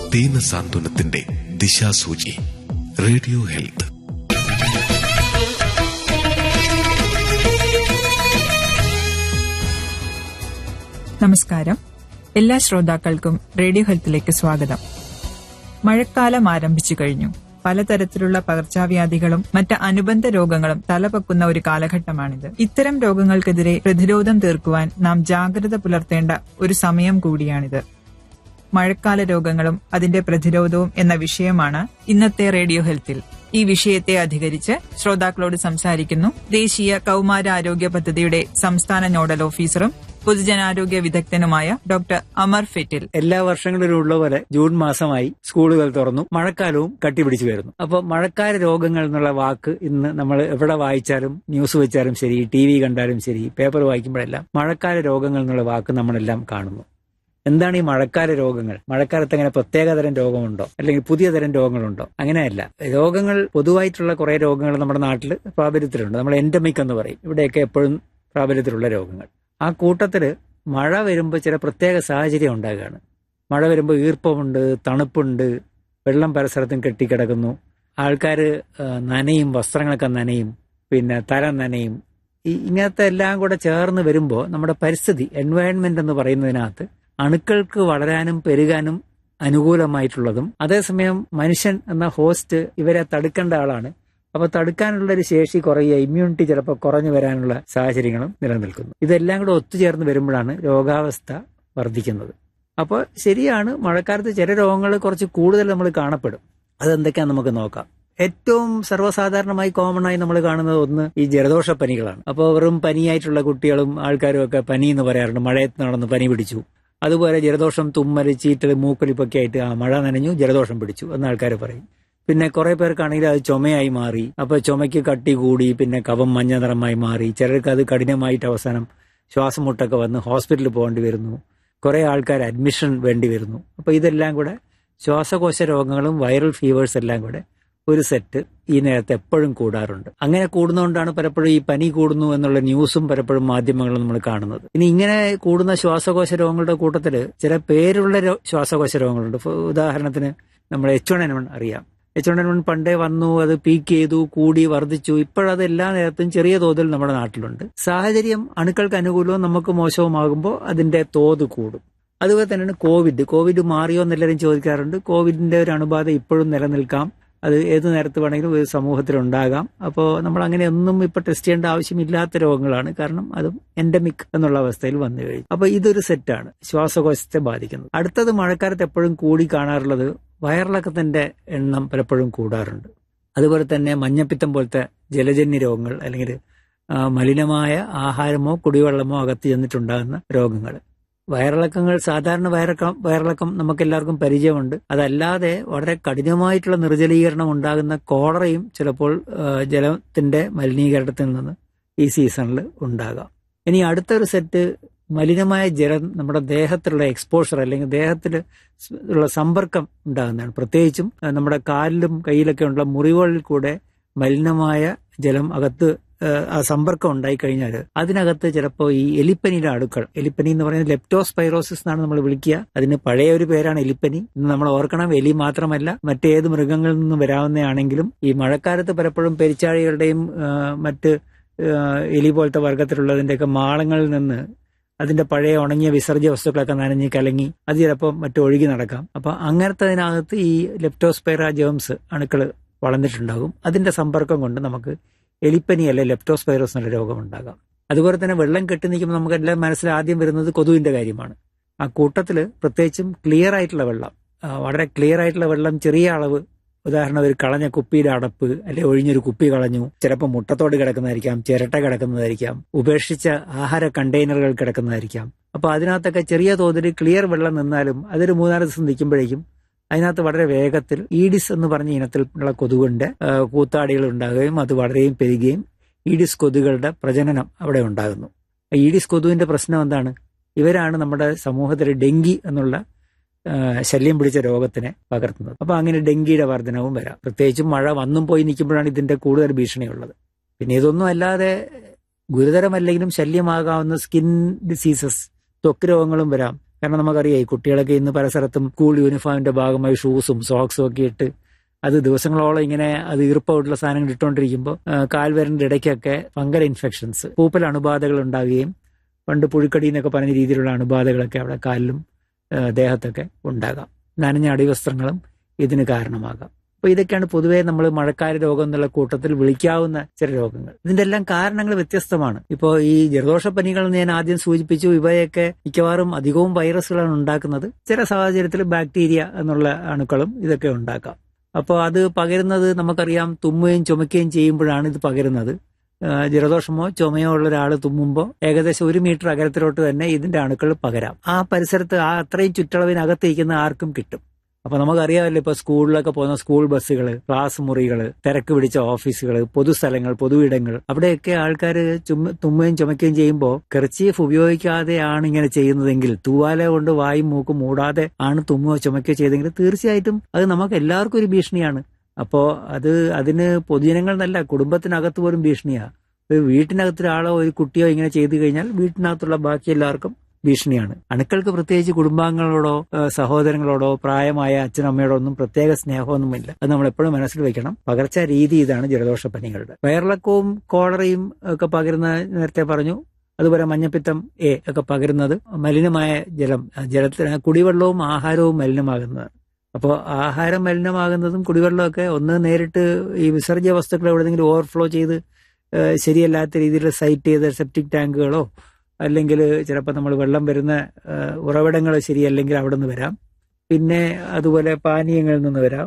ദീന സാന്ത്വനത്തിന്റെ ദിശാസൂചി radio health നമസ്കാരം എല്ലാ ശ്രോതാക്കൾക്കും റേഡിയോ ഹെൽത്തിലേക്ക് സ്വാഗതം മഴക്കാലം ആരംഭിച്ചു കഴിഞ്ഞു പലതരത്തിലുള്ള പകർച്ചവ്യാധികളും മറ്റ് അനുബന്ധ രോഗങ്ങളും തലപൊക്കുന്ന ഒരു കാലഘട്ടമാണിത് ഇത്തരം രോഗങ്ങൾക്കെതിരെ പ്രതിരോധം തീർക്കുവാൻ നാം ജാഗ്രത പുലർത്തേണ്ട ഒരു സമയം കൂടിയാണിത് മഴക്കാല രോഗങ്ങളും അതിന്റെ പ്രതിരോധവും എന്ന വിഷയമാണ് ഇന്നത്തെ റേഡിയോ ഹെൽത്തിൽ ഈ വിഷയത്തെ അധികരിച്ച് ശ്രോതാക്കളോട് സംസാരിക്കുന്നു ദേശീയ കൌമാരാരോഗ്യ പദ്ധതിയുടെ സംസ്ഥാന നോഡൽ ഓഫീസറും പൊതുജനാരോഗ്യ വിദഗ്ധനുമായ ഡോക്ടർ അമർ ഫെറ്റിൽ എല്ലാ വർഷങ്ങളിലും ഉള്ള പോലെ ജൂൺ മാസമായി സ്കൂളുകൾ തുറന്നു മഴക്കാലവും കട്ടിപിടിച്ചു വരുന്നു അപ്പൊ മഴക്കാല രോഗങ്ങൾ എന്നുള്ള വാക്ക് ഇന്ന് നമ്മൾ എവിടെ വായിച്ചാലും ന്യൂസ് വെച്ചാലും ശരി ടി വി കണ്ടാലും ശരി പേപ്പർ വായിക്കുമ്പോഴെല്ലാം മഴക്കാല രോഗങ്ങൾ എന്നുള്ള വാക്ക് നമ്മളെല്ലാം കാണുന്നു എന്താണ് ഈ മഴക്കാല രോഗങ്ങൾ മഴക്കാലത്ത് അങ്ങനെ പ്രത്യേക തരം രോഗമുണ്ടോ അല്ലെങ്കിൽ പുതിയ തരം രോഗങ്ങളുണ്ടോ അങ്ങനെയല്ല രോഗങ്ങൾ പൊതുവായിട്ടുള്ള കുറെ രോഗങ്ങൾ നമ്മുടെ നാട്ടിൽ പ്രാബല്യത്തിലുണ്ട് നമ്മൾ എൻഡമിക് എന്ന് പറയും ഇവിടെയൊക്കെ എപ്പോഴും പ്രാബല്യത്തിലുള്ള രോഗങ്ങൾ ആ കൂട്ടത്തില് മഴ വരുമ്പോൾ ചില പ്രത്യേക സാഹചര്യം ഉണ്ടാകുകയാണ് മഴ വരുമ്പോൾ ഈർപ്പമുണ്ട് തണുപ്പുണ്ട് വെള്ളം പരസ്പരത്തും കെട്ടിക്കിടക്കുന്നു ആൾക്കാർ നനയും വസ്ത്രങ്ങളൊക്കെ നനയും പിന്നെ തല നനയും ഈ ഇങ്ങനത്തെ എല്ലാം കൂടെ ചേർന്ന് വരുമ്പോൾ നമ്മുടെ പരിസ്ഥിതി എൻവയൺമെന്റ് എന്ന് പറയുന്നതിനകത്ത് അണുക്കൾക്ക് വളരാനും പെരുകാനും അനുകൂലമായിട്ടുള്ളതും അതേസമയം മനുഷ്യൻ എന്ന ഹോസ്റ്റ് ഇവരെ തടുക്കേണ്ട ആളാണ് അപ്പൊ തടുക്കാനുള്ള ഒരു ശേഷി കുറയുക ഇമ്മ്യൂണിറ്റി ചിലപ്പോൾ കുറഞ്ഞു വരാനുള്ള സാഹചര്യങ്ങളും നിലനിൽക്കുന്നു ഇതെല്ലാം കൂടെ ഒത്തുചേർന്ന് വരുമ്പോഴാണ് രോഗാവസ്ഥ വർദ്ധിക്കുന്നത് അപ്പോൾ ശരിയാണ് മഴക്കാലത്ത് ചില രോഗങ്ങൾ കുറച്ച് കൂടുതൽ നമ്മൾ കാണപ്പെടും അതെന്തൊക്കെയാന്ന് നമുക്ക് നോക്കാം ഏറ്റവും സർവ്വസാധാരണമായി കോമൺ ആയി നമ്മൾ കാണുന്നത് ഒന്ന് ഈ ജലദോഷപ്പനികളാണ് അപ്പോൾ വെറും പനിയായിട്ടുള്ള കുട്ടികളും ആൾക്കാരും ഒക്കെ പനി എന്ന് പറയാറുണ്ട് മഴയത്ത് നടന്ന് പനി പിടിച്ചു അതുപോലെ ജലദോഷം തുമ്മൽ ചീറ്റൽ മൂക്കൊലിപ്പൊക്കെ ആയിട്ട് ആ മഴ നനഞ്ഞു ജലദോഷം പിടിച്ചു എന്ന് ആൾക്കാർ പറയും പിന്നെ കുറെ പേർക്കാണെങ്കിൽ അത് ചുമയായി മാറി അപ്പൊ ചുമയ്ക്ക് കട്ടി കൂടി പിന്നെ കഫം മഞ്ഞ നിറമായി മാറി ചിലർക്ക് അത് കഠിനമായിട്ട് അവസാനം ശ്വാസം മുട്ടൊക്കെ വന്ന് ഹോസ്പിറ്റലിൽ പോകേണ്ടി വരുന്നു കുറെ ആൾക്കാർ അഡ്മിഷൻ വേണ്ടി വരുന്നു അപ്പൊ ഇതെല്ലാം കൂടെ ശ്വാസകോശ രോഗങ്ങളും വൈറൽ ഫീവേഴ്സ് എല്ലാം കൂടെ ഒരു സെറ്റ് ഈ നേരത്തെ എപ്പോഴും കൂടാറുണ്ട് അങ്ങനെ കൂടുന്നതുകൊണ്ടാണ് പലപ്പോഴും ഈ പനി കൂടുന്നു എന്നുള്ള ന്യൂസും പലപ്പോഴും മാധ്യമങ്ങളും നമ്മൾ കാണുന്നത് ഇനി ഇങ്ങനെ കൂടുന്ന ശ്വാസകോശ രോഗങ്ങളുടെ കൂട്ടത്തിൽ ചില പേരുള്ള രോ- ശ്വാസകോശ രോഗങ്ങളുണ്ട് ഇപ്പൊ ഉദാഹരണത്തിന് നമ്മൾ എച്ച് വൺ എൻ വൺ അറിയാം എച്ച് വൺ എൻ വൺ പണ്ടേ വന്നു അത് പീക്ക് ചെയ്തു കൂടി വർദ്ധിച്ചു ഇപ്പോഴത് എല്ലാ നേരത്തും ചെറിയ തോതിൽ നമ്മുടെ നാട്ടിലുണ്ട് സാഹചര്യം അണുക്കൾക്ക് അനുകൂലവും നമുക്ക് മോശവുമാകുമ്പോൾ അതിന്റെ തോത് കൂടും അതുപോലെ തന്നെയാണ് കോവിഡ് കോവിഡ് മാറിയോ എന്നെല്ലാവരും ചോദിക്കാറുണ്ട് കോവിഡിന്റെ ഒരു അണുബാധ ഇപ്പോഴും നിലനിൽക്കാം അത് ഏത് നേരത്ത് വേണമെങ്കിലും ഒരു സമൂഹത്തിൽ ഉണ്ടാകാം അപ്പോൾ നമ്മൾ അങ്ങനെ ഒന്നും ഇപ്പൊ ടെസ്റ്റ് ചെയ്യേണ്ട ആവശ്യമില്ലാത്ത രോഗങ്ങളാണ് കാരണം അതും എൻഡമിക് എന്നുള്ള അവസ്ഥയിൽ വന്നു കഴിഞ്ഞു അപ്പൊ ഇതൊരു സെറ്റാണ് ശ്വാസകോശത്തെ ബാധിക്കുന്നത് അടുത്തത് മഴക്കാലത്ത് എപ്പോഴും കൂടി കാണാറുള്ളത് വയറിളക്കത്തിന്റെ എണ്ണം പലപ്പോഴും കൂടാറുണ്ട് അതുപോലെ തന്നെ മഞ്ഞപ്പിത്തം പോലത്തെ ജലജന്യ രോഗങ്ങൾ അല്ലെങ്കിൽ ആ, മലിനമായ ആഹാരമോ കുടിവെള്ളമോ അകത്ത് ചെന്നിട്ടുണ്ടാകുന്ന രോഗങ്ങൾ വയറിളക്കങ്ങൾ സാധാരണ വയറിളക്കം വയറിളക്കം നമുക്ക് എല്ലാവർക്കും പരിചയമുണ്ട് അതല്ലാതെ വളരെ കഠിനമായിട്ടുള്ള നിർജ്ജലീകരണം ഉണ്ടാകുന്ന കോളറയും ചിലപ്പോൾ ആ, ജലത്തിന്റെ മലിനീകരണത്തിൽ നിന്ന് ഈ സീസണിൽ ഉണ്ടാകാം ഇനി അടുത്തൊരു സെറ്റ് മലിനമായ ജലം നമ്മുടെ ദേഹത്തിലുള്ള എക്സ്പോഷർ അല്ലെങ്കിൽ ദേഹത്തിൽ ഉള്ള സമ്പർക്കം ഉണ്ടാകുന്നതാണ് പ്രത്യേകിച്ചും ആ, നമ്മുടെ കാലിലും കയ്യിലൊക്കെ ഉള്ള മുറിവുകളിൽ കൂടെ മലിനമായ ജലം അകത്ത് ആ, ആ സമ്പർക്കം ഉണ്ടായി കഴിഞ്ഞാൽ അതിനകത്ത് ചിലപ്പോൾ ഈ എലിപ്പനിയുടെ അടുക്കൾ എലിപ്പനി എന്ന് പറയുന്നത് ലെപ്റ്റോസ്പൈറോസിസ് എന്നാണ് നമ്മൾ വിളിക്കുക അതിന് പഴയ ഒരു പേരാണ് എലിപ്പനി ഇന്ന് നമ്മൾ ഓർക്കണം എലി മാത്രമല്ല മറ്റേത് മൃഗങ്ങളിൽ നിന്നും വരാവുന്നതാണെങ്കിലും ഈ മഴക്കാലത്ത് പലപ്പോഴും പെരിച്ചാഴികളുടെയും ആ, മറ്റ് ആ, എലി പോലത്തെ വർഗത്തിലുള്ളതിന്റെയൊക്കെ മാളങ്ങളിൽ നിന്ന് അതിന്റെ പഴയ ഉണങ്ങിയ വിസർജ്യ വസ്തുക്കളൊക്കെ നനഞ്ഞ് കലങ്ങി അത് ചിലപ്പോൾ മറ്റു ഒഴുകി നടക്കാം അപ്പൊ അങ്ങനത്തതിനകത്ത് ഈ ലെപ്റ്റോസ്പൈറ ജേംസ് അണുക്കൾ വളർന്നിട്ടുണ്ടാകും അതിന്റെ സമ്പർക്കം കൊണ്ട് നമുക്ക് എലിപ്പനി അല്ലെ ലെപ്റ്റോസ്പൈറോസ് എന്നുള്ള രോഗം ഉണ്ടാകാം അതുപോലെ തന്നെ വെള്ളം കെട്ടി നിൽക്കുമ്പോൾ നമുക്ക് എല്ലാം മനസ്സിൽ ആദ്യം വരുന്നത് കൊതുവിന്റെ കാര്യമാണ് ആ കൂട്ടത്തിൽ പ്രത്യേകിച്ചും ക്ലിയർ ആയിട്ടുള്ള വെള്ളം ആ, വളരെ ക്ലിയർ ആയിട്ടുള്ള വെള്ളം ചെറിയ അളവ് ഉദാഹരണം ഒരു കളഞ്ഞ കുപ്പിയുടെ അടപ്പ് അല്ലെ ഒഴിഞ്ഞൊരു കുപ്പി കളഞ്ഞു ചിലപ്പോൾ മുട്ടത്തോട് കിടക്കുന്നതായിരിക്കാം ചിരട്ട കിടക്കുന്നതായിരിക്കാം ഉപേക്ഷിച്ച ആഹാര കണ്ടെയ്നറുകൾ കിടക്കുന്നതായിരിക്കാം അപ്പൊ അതിനകത്തൊക്കെ ചെറിയ തോതിൽ ക്ലിയർ വെള്ളം നിന്നാലും അതൊരു മൂന്നാല് ദിവസം നിൽക്കുമ്പോഴേക്കും അതിനകത്ത് വളരെ വേഗത്തിൽ ഈഡിസ് എന്ന് പറഞ്ഞ ഇനത്തിലുള്ള കൊതുകിന്റെ ആ, കൂത്താടികൾ ഉണ്ടാകുകയും അത് വളരെയും പെരുകുകയും ഈഡിസ് കൊതുകുകളുടെ പ്രജനനം അവിടെ ഉണ്ടാകുന്നു ഈഡിസ് കൊതുവിന്റെ പ്രശ്നം എന്താണ് ഇവരാണ് നമ്മുടെ സമൂഹത്തിൽ ഡെങ്കി എന്നുള്ള ആ, ശല്യം പിടിച്ച രോഗത്തിനെ പകർത്തുന്നത് അപ്പൊ അങ്ങനെ ഡെങ്കിയുടെ വർധനവും വരാം പ്രത്യേകിച്ചും മഴ വന്നും പോയി നിൽക്കുമ്പോഴാണ് ഇതിന്റെ കൂടുതൽ ഭീഷണിയുള്ളത് പിന്നെ ഇതൊന്നും അല്ലാതെ ഗുരുതരമല്ലെങ്കിലും ശല്യമാകാവുന്ന സ്കിൻ ഡിസീസസ് ത്വക്ക് രോഗങ്ങളും വരാം കാരണം നമുക്കറിയാം ഈ കുട്ടികളൊക്കെ ഇന്ന് പല സ്ഥലത്തും സ്കൂൾ യൂണിഫോമിന്റെ ഭാഗമായി ഷൂസും സോക്സും ഒക്കെ ഇട്ട് അത് ദിവസങ്ങളോളം ഇങ്ങനെ അത് ഈർപ്പമായിട്ടുള്ള സാധനങ്ങൾ ഇട്ടുകൊണ്ടിരിക്കുമ്പോൾ കാൽവരന്റെ ഇടയ്ക്കൊക്കെ ഫംഗൽ ഇൻഫെക്ഷൻസ് പൂപ്പൽ അണുബാധകൾ ഉണ്ടാവുകയും പണ്ട് പുഴുക്കടി എന്നൊക്കെ പറഞ്ഞ രീതിയിലുള്ള അണുബാധകളൊക്കെ അവിടെ കാലിലും ആ, ദേഹത്തൊക്കെ ഉണ്ടാകാം നനഞ്ഞ അടിവസ്ത്രങ്ങളും ഇതിന് കാരണമാകാം അപ്പൊ ഇതൊക്കെയാണ് പൊതുവേ നമ്മൾ മഴക്കാല രോഗം എന്നുള്ള കൂട്ടത്തിൽ വിളിക്കാവുന്ന ചില രോഗങ്ങൾ ഇതിന്റെ എല്ലാം കാരണങ്ങൾ വ്യത്യസ്തമാണ് ഇപ്പോൾ ഈ ജലദോഷപ്പനികൾ എന്ന് ഞാൻ ആദ്യം സൂചിപ്പിച്ചു ഇവയൊക്കെ മിക്കവാറും അധികവും വൈറസുകളാണ് ഉണ്ടാക്കുന്നത് ചില സാഹചര്യത്തിൽ ബാക്ടീരിയ എന്നുള്ള അണുക്കളും ഇതൊക്കെ ഉണ്ടാക്കാം അപ്പോൾ അത് പകരുന്നത് നമുക്കറിയാം തുമ്മുകയും ചുമക്കുകയും ചെയ്യുമ്പോഴാണ് ഇത് പകരുന്നത് ആ, ജലദോഷമോ ചുമയോ ഉള്ള ഒരാൾ തുമ്മുമ്പോൾ ഏകദേശം ഒരു മീറ്റർ അകലത്തിലോട്ട് തന്നെ ഇതിന്റെ അണുക്കൾ പകരാം ആ പരിസരത്ത് ആ അത്രയും ചുറ്റളവിനകത്തിരിക്കുന്ന ആർക്കും കിട്ടും അപ്പൊ നമുക്കറിയാമല്ലോ ഇപ്പൊ സ്കൂളിലൊക്കെ പോകുന്ന സ്കൂൾ ബസ്സുകൾ ക്ലാസ് മുറികൾ തിരക്ക് പിടിച്ച ഓഫീസുകൾ പൊതുസ്ഥലങ്ങൾ പൊതുയിടങ്ങൾ അവിടെയൊക്കെ ആൾക്കാർ ചുമ തുമ്മുകയും ചുമക്കുകയും ചെയ്യുമ്പോൾ കെർച്ചീഫ് ഉപയോഗിക്കാതെയാണ് ഇങ്ങനെ ചെയ്യുന്നതെങ്കിൽ തൂവാല കൊണ്ട് വായും മൂക്കും മൂടാതെ ആണ് തുമ്മുകയോ ചുമക്കുകയോ ചെയ്തെങ്കിൽ തീർച്ചയായിട്ടും അത് നമുക്ക് എല്ലാവർക്കും ഒരു ഭീഷണിയാണ് അപ്പോ അത് അതിന് പൊതുജനങ്ങൾ നല്ല കുടുംബത്തിനകത്ത് പോലും ഭീഷണിയാ ഒരു വീട്ടിനകത്ത് ഒരാളോ ഒരു കുട്ടിയോ ഇങ്ങനെ ചെയ്തു കഴിഞ്ഞാൽ വീട്ടിനകത്തുള്ള ബാക്കി എല്ലാവർക്കും ഭീഷണിയാണ് അണുക്കൾക്ക് പ്രത്യേകിച്ച് കുടുംബാംഗങ്ങളോടോ ഏഹ് സഹോദരങ്ങളോടോ പ്രായമായ അച്ഛനമ്മയോടോ ഒന്നും പ്രത്യേക സ്നേഹമൊന്നുമില്ല അത് നമ്മൾ എപ്പോഴും മനസ്സിൽ വെക്കണം പകർച്ച രീതി ഇതാണ് ജലദോഷപ്പനികളുടെ വയറിളക്കവും കോളറയും ഒക്കെ പകരുന്ന നേരത്തെ പറഞ്ഞു അതുപോലെ മഞ്ഞപ്പിത്തം എ ഒക്കെ പകരുന്നത് മലിനമായ ജലം ജലത്തിന് കുടിവെള്ളവും ആഹാരവും മലിനമാകുന്നത് അപ്പോൾ ആഹാരം മലിനമാകുന്നതും കുടിവെള്ളമൊക്കെ ഒന്ന് നേരിട്ട് ഈ വിസർജ്യ വസ്തുക്കൾ എവിടെയെങ്കിലും ഓവർഫ്ലോ ചെയ്ത് ഏഹ് ശരിയല്ലാത്ത രീതിയിൽ സൈറ്റ് ചെയ്ത സെപ്റ്റിക് ടാങ്കുകളോ അല്ലെങ്കിൽ ചിലപ്പോൾ നമ്മൾ വെള്ളം വരുന്ന ഉറവിടങ്ങൾ ശരിയല്ലെങ്കിൽ അവിടെ നിന്ന് വരാം പിന്നെ അതുപോലെ പാനീയങ്ങളിൽ നിന്ന് വരാം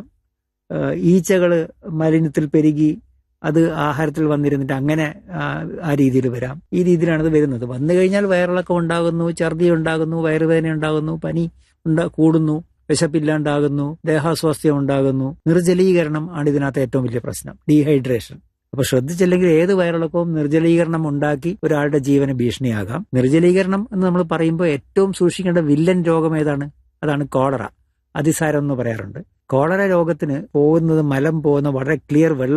ഈച്ചകൾ മലിനത്തിൽ പെരുകി അത് ആഹാരത്തിൽ വന്നിരുന്നിട്ട് അങ്ങനെ ആ, ആ രീതിയിൽ വരാം ഈ രീതിയിലാണ് ഇത് വരുന്നത് വന്നു കഴിഞ്ഞാൽ വയറിളക്കം ഉണ്ടാകുന്നു ഛർദി ഉണ്ടാകുന്നു വയറുവേദന ഉണ്ടാകുന്നു പനി ഉണ്ടാ കൂടുന്നു വിശപ്പില്ലാണ്ടാകുന്നു ദേഹാസ്വാസ്ഥ്യം ഉണ്ടാകുന്നു നിർജ്ജലീകരണം ആണ് ഇതിനകത്ത് ഏറ്റവും വലിയ പ്രശ്നം ഡീഹൈഡ്രേഷൻ അപ്പൊ ശ്രദ്ധിച്ചില്ലെങ്കിൽ ഏത് വയറിളക്കവും നിർജ്ജലീകരണം ഉണ്ടാക്കി ഒരാളുടെ ജീവന് ഭീഷണിയാകാം നിർജ്ജലീകരണം എന്ന് നമ്മൾ പറയുമ്പോൾ ഏറ്റവും സൂക്ഷിക്കേണ്ട വില്ലൻ രോഗം ഏതാണ് അതാണ് കോളറ അതിസാരം എന്ന് പറയാറുണ്ട് കോളറ രോഗത്തിന് പോകുന്നത് മലം പോകുന്ന വളരെ ക്ലിയർ വെള്ളം